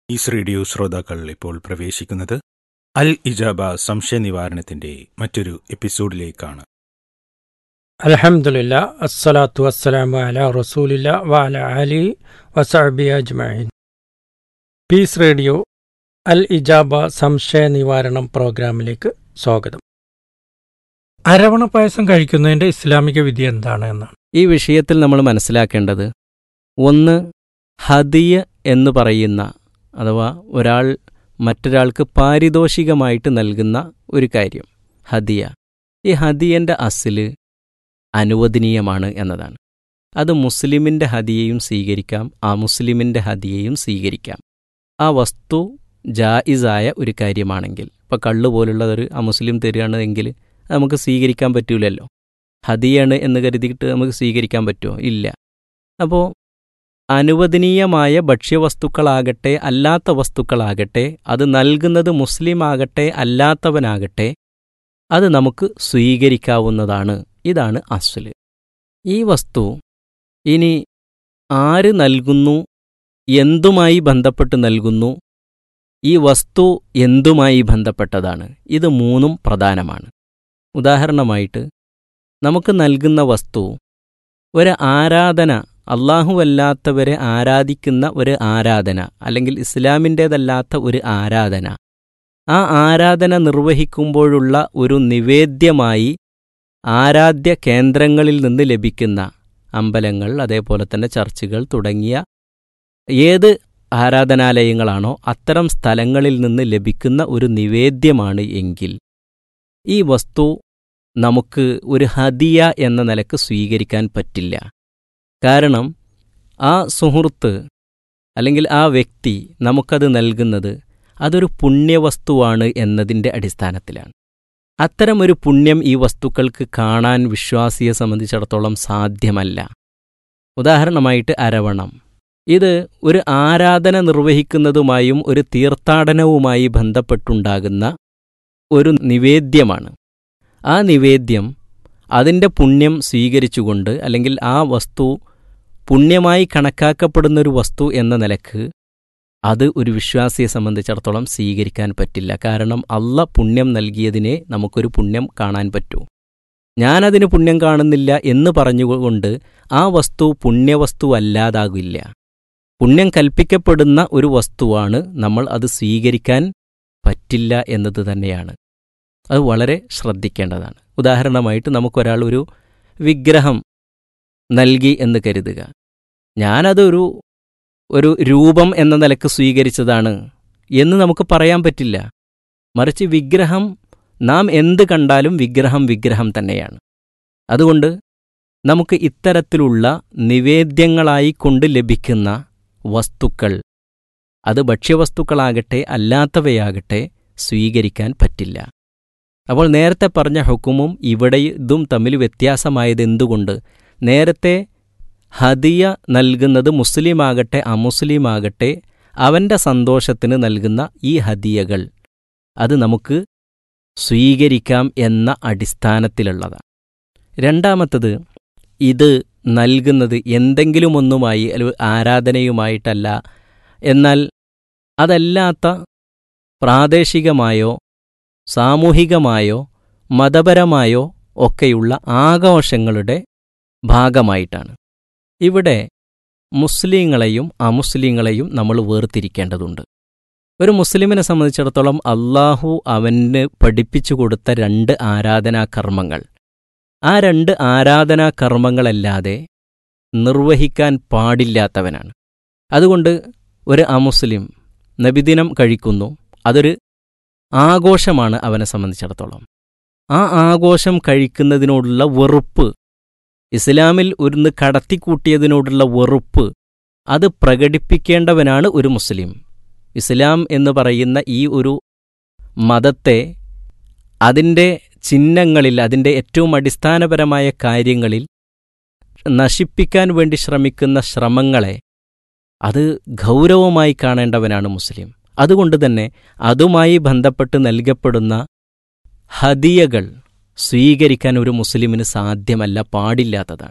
is radio ശ്രോതാക്കൾ ഇപ്പോൾ പ്രവേശിക്കുന്നത് അൽ ഇജാബ സംശയ നിവാരണത്തിന്റെ മറ്റൊരു എപ്പിസോഡിലേക്കാണ് അലഹമുല്ല അസ്സലാത്തു വസ്സലാമു അല റസൂലില്ല വഅല അലി വസഅബി അജ്മഈൻ പീസ് റേഡിയോ അൽ ഇജാബ സംശയ നിവാരണം പ്രോഗ്രാമിലേക്ക് സ്വാഗതം അരവണ പായസം കഴിക്കുന്നതിന്റെ ഇസ്ലാമിക വിധി എന്താണ് എന്നാണ് ഈ വിഷയത്തിൽ നമ്മൾ മനസ്സിലാക്കേണ്ടത് ഒന്ന് ഹദിയ എന്ന് പറയുന്ന അഥവാ ഒരാൾ മറ്റൊരാൾക്ക് പാരിതോഷികമായിട്ട് നൽകുന്ന ഒരു കാര്യം ഹദിയ ഈ ഹദിയൻ്റെ അസില് അനുവദനീയമാണ് എന്നതാണ് അത് മുസ്ലിമിൻ്റെ ഹദിയയും സ്വീകരിക്കാം ആ മുസ്ലിമിൻ്റെ ഹദിയയും സ്വീകരിക്കാം ആ വസ്തു ജായിസായ ഒരു കാര്യമാണെങ്കിൽ ഇപ്പോൾ കള്ള് പോലുള്ളതൊരു ആ മുസ്ലിം തരികയാണ് എങ്കിൽ അത് നമുക്ക് സ്വീകരിക്കാൻ പറ്റൂലല്ലോ ഹദിയാണ് എന്ന് കരുതിയിട്ട് നമുക്ക് സ്വീകരിക്കാൻ പറ്റുമോ ഇല്ല അപ്പോൾ അനുവദനീയമായ ഭക്ഷ്യവസ്തുക്കളാകട്ടെ അല്ലാത്ത വസ്തുക്കളാകട്ടെ അത് നൽകുന്നത് മുസ്ലിം ആകട്ടെ അല്ലാത്തവനാകട്ടെ അത് നമുക്ക് സ്വീകരിക്കാവുന്നതാണ് ഇതാണ് അസ്ല് ഈ വസ്തു ഇനി ആര് നൽകുന്നു എന്തുമായി ബന്ധപ്പെട്ട് നൽകുന്നു ഈ വസ്തു എന്തുമായി ബന്ധപ്പെട്ടതാണ് ഇത് മൂന്നും പ്രധാനമാണ് ഉദാഹരണമായിട്ട് നമുക്ക് നൽകുന്ന വസ്തു ഒരു ആരാധന അല്ലാഹുവല്ലാത്തവരെ ആരാധിക്കുന്ന ഒരു ആരാധന അല്ലെങ്കിൽ ഇസ്ലാമിൻ്റേതല്ലാത്ത ഒരു ആരാധന ആ ആരാധന നിർവഹിക്കുമ്പോഴുള്ള ഒരു നിവേദ്യമായി ആരാധ്യ കേന്ദ്രങ്ങളിൽ നിന്ന് ലഭിക്കുന്ന അമ്പലങ്ങൾ അതേപോലെ തന്നെ ചർച്ചുകൾ തുടങ്ങിയ ഏത് ആരാധനാലയങ്ങളാണോ അത്തരം സ്ഥലങ്ങളിൽ നിന്ന് ലഭിക്കുന്ന ഒരു നിവേദ്യമാണ് എങ്കിൽ ഈ വസ്തു നമുക്ക് ഒരു ഹദിയ എന്ന നിലക്ക് സ്വീകരിക്കാൻ പറ്റില്ല കാരണം ആ സുഹൃത്ത് അല്ലെങ്കിൽ ആ വ്യക്തി നമുക്കത് നൽകുന്നത് അതൊരു പുണ്യവസ്തുവാണ് എന്നതിൻ്റെ അടിസ്ഥാനത്തിലാണ് അത്തരമൊരു പുണ്യം ഈ വസ്തുക്കൾക്ക് കാണാൻ വിശ്വാസിയെ സംബന്ധിച്ചിടത്തോളം സാധ്യമല്ല ഉദാഹരണമായിട്ട് അരവണം ഇത് ഒരു ആരാധന നിർവഹിക്കുന്നതുമായും ഒരു തീർത്ഥാടനവുമായി ബന്ധപ്പെട്ടുണ്ടാകുന്ന ഒരു നിവേദ്യമാണ് ആ നിവേദ്യം അതിൻ്റെ പുണ്യം സ്വീകരിച്ചുകൊണ്ട് അല്ലെങ്കിൽ ആ വസ്തു പുണ്യമായി കണക്കാക്കപ്പെടുന്ന ഒരു വസ്തു എന്ന നിലക്ക് അത് ഒരു വിശ്വാസിയെ സംബന്ധിച്ചിടത്തോളം സ്വീകരിക്കാൻ പറ്റില്ല കാരണം അല്ല പുണ്യം നൽകിയതിനെ നമുക്കൊരു പുണ്യം കാണാൻ പറ്റൂ ഞാനതിന് പുണ്യം കാണുന്നില്ല എന്ന് പറഞ്ഞുകൊണ്ട് ആ വസ്തു പുണ്യവസ്തു അല്ലാതാകില്ല പുണ്യം കൽപ്പിക്കപ്പെടുന്ന ഒരു വസ്തുവാണ് നമ്മൾ അത് സ്വീകരിക്കാൻ പറ്റില്ല എന്നത് തന്നെയാണ് അത് വളരെ ശ്രദ്ധിക്കേണ്ടതാണ് ഉദാഹരണമായിട്ട് നമുക്കൊരാൾ ഒരു വിഗ്രഹം നൽകി എന്ന് കരുതുക ഞാനതൊരു ഒരു രൂപം എന്ന നിലക്ക് സ്വീകരിച്ചതാണ് എന്ന് നമുക്ക് പറയാൻ പറ്റില്ല മറിച്ച് വിഗ്രഹം നാം എന്ത് കണ്ടാലും വിഗ്രഹം വിഗ്രഹം തന്നെയാണ് അതുകൊണ്ട് നമുക്ക് ഇത്തരത്തിലുള്ള നിവേദ്യങ്ങളായി കൊണ്ട് ലഭിക്കുന്ന വസ്തുക്കൾ അത് ഭക്ഷ്യവസ്തുക്കളാകട്ടെ അല്ലാത്തവയാകട്ടെ സ്വീകരിക്കാൻ പറ്റില്ല അപ്പോൾ നേരത്തെ പറഞ്ഞ ഹുക്കുമും ഇവിടെ ഇതും തമ്മിൽ വ്യത്യാസമായത് എന്തുകൊണ്ട് നേരത്തെ ഹദിയ നൽകുന്നത് മുസ്ലിമാകട്ടെ അമുസ്ലിമാകട്ടെ അവൻ്റെ സന്തോഷത്തിന് നൽകുന്ന ഈ ഹദിയകൾ അത് നമുക്ക് സ്വീകരിക്കാം എന്ന അടിസ്ഥാനത്തിലുള്ളതാണ് രണ്ടാമത്തത് ഇത് നൽകുന്നത് എന്തെങ്കിലും ഒന്നുമായി അല്ലെങ്കിൽ ആരാധനയുമായിട്ടല്ല എന്നാൽ അതല്ലാത്ത പ്രാദേശികമായോ സാമൂഹികമായോ മതപരമായോ ഒക്കെയുള്ള ആഘോഷങ്ങളുടെ ഭാഗമായിട്ടാണ് ഇവിടെ മുസ്ലിങ്ങളെയും അമുസ്ലിങ്ങളെയും നമ്മൾ വേർതിരിക്കേണ്ടതുണ്ട് ഒരു മുസ്ലിമിനെ സംബന്ധിച്ചിടത്തോളം അള്ളാഹു അവന് പഠിപ്പിച്ചു കൊടുത്ത രണ്ട് ആരാധനാകർമ്മങ്ങൾ ആ രണ്ട് ആരാധനാകർമ്മങ്ങളല്ലാതെ നിർവഹിക്കാൻ പാടില്ലാത്തവനാണ് അതുകൊണ്ട് ഒരു അമുസ്ലിം നബിദിനം കഴിക്കുന്നു അതൊരു ആഘോഷമാണ് അവനെ സംബന്ധിച്ചിടത്തോളം ആ ആഘോഷം കഴിക്കുന്നതിനോടുള്ള വെറുപ്പ് ഇസ്ലാമിൽ ഒരുന്ന് കടത്തിക്കൂട്ടിയതിനോടുള്ള വെറുപ്പ് അത് പ്രകടിപ്പിക്കേണ്ടവനാണ് ഒരു മുസ്ലിം ഇസ്ലാം എന്ന് പറയുന്ന ഈ ഒരു മതത്തെ അതിൻ്റെ ചിഹ്നങ്ങളിൽ അതിൻ്റെ ഏറ്റവും അടിസ്ഥാനപരമായ കാര്യങ്ങളിൽ നശിപ്പിക്കാൻ വേണ്ടി ശ്രമിക്കുന്ന ശ്രമങ്ങളെ അത് ഗൗരവമായി കാണേണ്ടവനാണ് മുസ്ലിം അതുകൊണ്ട് തന്നെ അതുമായി ബന്ധപ്പെട്ട് നൽകപ്പെടുന്ന ഹദിയകൾ സ്വീകരിക്കാൻ ഒരു മുസ്ലിമിന് സാധ്യമല്ല പാടില്ലാത്തതാണ്